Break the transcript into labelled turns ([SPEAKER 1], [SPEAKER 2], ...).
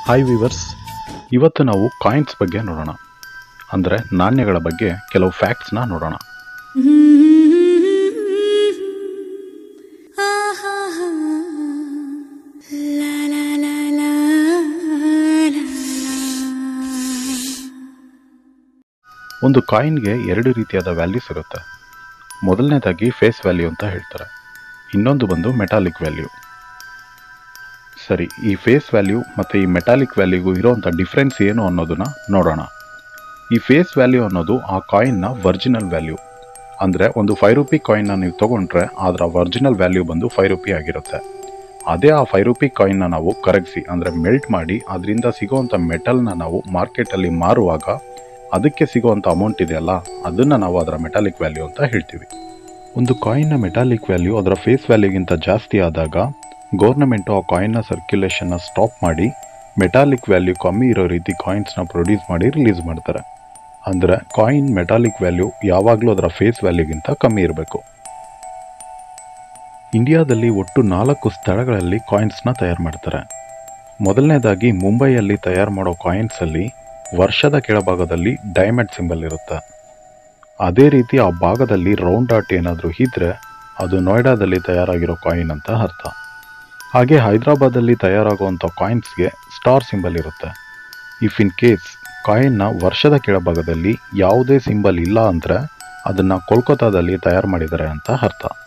[SPEAKER 1] hi viewers ಇವತ್ತು ನಾವು coins ಬಗ್ಗೆ ನೋಡೋಣ ಅಂದರೆ ನಾಣ್ಯಗಳ ಬಗ್ಗೆ ಕೆಲವು ಫ್ಯಾಕ್ಟ್ಸ್ನ ನೋಡೋಣ ಒಂದು ಕಾಯಿನ್ಗೆ ಎರಡು ರೀತಿಯಾದ ವ್ಯಾಲ್ಯೂಸ್ ಇರುತ್ತೆ ಮೊದಲನೇದಾಗಿ ಫೇಸ್ ವ್ಯಾಲ್ಯೂ ಅಂತ ಹೇಳ್ತಾರೆ ಇನ್ನೊಂದು ಬಂದು ಮೆಟಾಲಿಕ್ ವ್ಯಾಲ್ಯೂ ಸರಿ ಈ ಫೇಸ್ ವ್ಯಾಲ್ಯೂ ಮತ್ತು ಈ ಮೆಟಾಲಿಕ್ ವ್ಯಾಲ್ಯೂಗೂ ಇರೋವಂಥ ಡಿಫ್ರೆನ್ಸ್ ಏನು ಅನ್ನೋದನ್ನ ನೋಡೋಣ ಈ ಫೇಸ್ ವ್ಯಾಲ್ಯೂ ಅನ್ನೋದು ಆ ಕಾಯಿನ್ನ ವರ್ಜಿನಲ್ ವ್ಯಾಲ್ಯೂ ಅಂದರೆ ಒಂದು ಫೈವ್ ರುಪಿ ಕಾಯಿನ್ನ ನೀವು ತೊಗೊಂಡ್ರೆ ಅದರ ವರ್ಜಿನಲ್ ವ್ಯಾಲ್ಯೂ ಬಂದು ಫೈವ್ ರುಪಿ ಆಗಿರುತ್ತೆ ಅದೇ ಆ ಫೈವ್ ರುಪಿ ಕಾಯಿನ್ನ ನಾವು ಕರಗಿಸಿ ಅಂದರೆ ಮೆಲ್ಟ್ ಮಾಡಿ ಅದರಿಂದ ಸಿಗೋವಂಥ ಮೆಟಲ್ನ ನಾವು ಮಾರ್ಕೆಟಲ್ಲಿ ಮಾರುವಾಗ ಅದಕ್ಕೆ ಸಿಗೋವಂಥ ಅಮೌಂಟ್ ಇದೆಯಲ್ಲ ಅದನ್ನು ನಾವು ಅದರ ಮೆಟಾಲಿಕ್ ವ್ಯಾಲ್ಯೂ ಅಂತ ಹೇಳ್ತೀವಿ ಒಂದು ಕಾಯಿನ್ನ ಮೆಟಾಲಿಕ್ ವ್ಯಾಲ್ಯೂ ಅದರ ಫೇಸ್ ವ್ಯಾಲ್ಯೂಗಿಂತ ಜಾಸ್ತಿ ಆದಾಗ ಗೌರ್ನಮೆಂಟು ಆ ಕಾಯಿನ್ನ ಸರ್ಕ್ಯುಲೇಷನ್ನ ಸ್ಟಾಪ್ ಮಾಡಿ ಮೆಟಾಲಿಕ್ ವ್ಯಾಲ್ಯೂ ಕಮ್ಮಿ ಇರೋ ರೀತಿ ಕಾಯಿನ್ಸ್ನ ಪ್ರೊಡ್ಯೂಸ್ ಮಾಡಿ ರಿಲೀಸ್ ಮಾಡ್ತಾರೆ ಅಂದರೆ ಕಾಯಿನ್ ಮೆಟಾಲಿಕ್ ವ್ಯಾಲ್ಯೂ ಯಾವಾಗಲೂ ಅದರ ಫೇಸ್ ವ್ಯಾಲ್ಯೂಗಿಂತ ಕಮ್ಮಿ ಇರಬೇಕು ಇಂಡಿಯಾದಲ್ಲಿ ಒಟ್ಟು ನಾಲ್ಕು ಸ್ಥಳಗಳಲ್ಲಿ ಕಾಯಿನ್ಸ್ನ ತಯಾರು ಮಾಡ್ತಾರೆ ಮೊದಲನೇದಾಗಿ ಮುಂಬೈಯಲ್ಲಿ ತಯಾರು ಮಾಡೋ ಕಾಯಿನ್ಸಲ್ಲಿ ವರ್ಷದ ಕೆಳಭಾಗದಲ್ಲಿ ಡೈಮಂಡ್ ಸಿಂಬಲ್ ಇರುತ್ತೆ ಅದೇ ರೀತಿ ಆ ಭಾಗದಲ್ಲಿ ರೌಂಡ್ ಡಾಟ್ ಏನಾದರೂ ಇದ್ದರೆ ಅದು ನೋಯ್ಡಾದಲ್ಲಿ ತಯಾರಾಗಿರೋ ಕಾಯಿನ್ ಅಂತ ಅರ್ಥ ಹಾಗೆ ಹೈದರಾಬಾದಲ್ಲಿ ತಯಾರಾಗುವಂಥ ಕಾಯಿನ್ಸ್ಗೆ ಸ್ಟಾರ್ ಸಿಂಬಲ್ ಇರುತ್ತೆ ಇಫ್ ಇನ್ ಕೇಸ್ ಕಾಯಿನ್ನ ವರ್ಷದ ಕೆಳಭಾಗದಲ್ಲಿ ಯಾವುದೇ ಸಿಂಬಲ್ ಇಲ್ಲ ಅಂದರೆ ಅದನ್ನು ಕೋಲ್ಕತ್ತಾದಲ್ಲಿ ತಯಾರು ಮಾಡಿದ್ದಾರೆ ಅಂತ ಅರ್ಥ